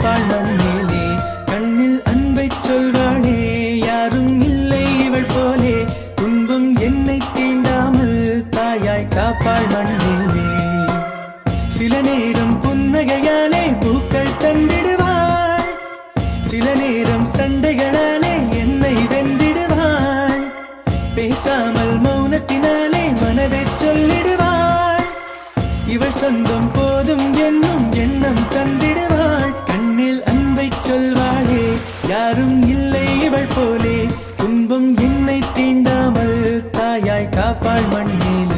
காப்பாள் மண்ணிலே கண்ணில் அன்பை சொல்வாளே யாரும் இல்லை இவள் போலே துன்பம் என்னை தீண்டாமல் தாயாய் காப்பாள் மண்ணிலே சில நேரம் புன்னகையாலே பூக்கள் தந்திடுவாள் சில நேரம் சண்டைகளாலே என்னை வென்றிடுவாள் பேசாமல் மௌனத்தினாலே மனதை சொல்லிடுவாள் இவள் சொந்தம் போதும் என்னும் எண்ணம் தந்திடுவாள் கண்ணில் அன்பை சொல்வாளே யாரும் இல்லை இவள் போலே துன்பம் என்னை தீண்டாமல் தாயாய் காப்பாள் மண்ணிலே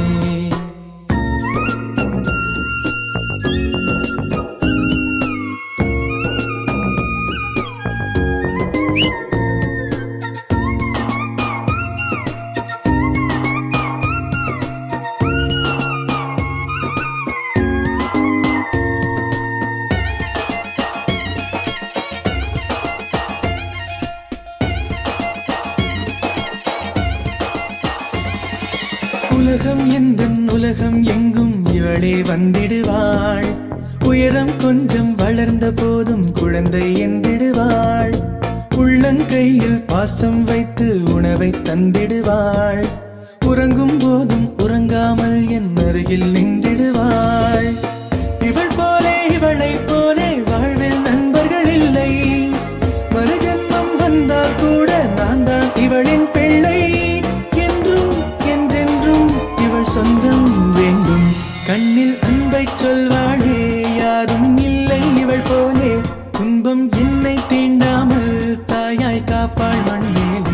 உலகம் எந்த உலகம் எங்கும் இவளே வந்திடுவாள் உயரம் கொஞ்சம் வளர்ந்த போதும் குழந்தை என்றிடுவாள் உள்ளங்கையில் பாசம் வைத்து உணவை தந்திடுவாள் உறங்கும் போதும் உறங்காமல் என் அருகில் நின்றிடுவாள் இவள் போலே இவளை போலே வாழ்வில் நண்பர்கள் இல்லை மறுஜன்மம் வந்தால் கூட நான் தான் இவளின் பிள்ளை என்றும் என்றென்றும் இவள் சொந்தம் வேண்டும் கண்ணில் அன்பை சொல்வாளே யாரும் இல்லை இவள் போலே துன்பம் என்னை தீண்டாமல் தாயாய் காப்பாள் மண்ணிலே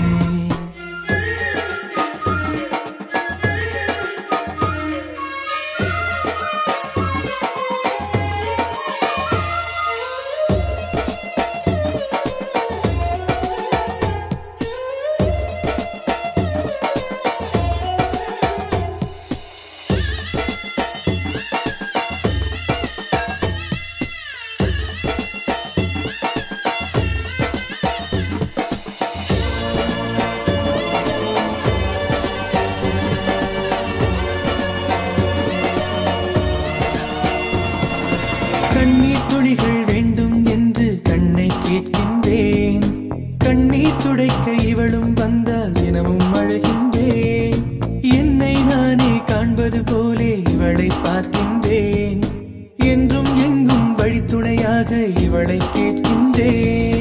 கண்ணீர் துளிகள் வேண்டும் என்று கண்ணை கேட்கின்றேன் கண்ணீர் துடைக்க இவளும் வந்தால் தினமும் அழுகின்றேன் என்னை நானே காண்பது போலே இவளை பார்க்கின்றேன் என்றும் எங்கும் வழித்துணையாக இவளை கேட்கின்றேன்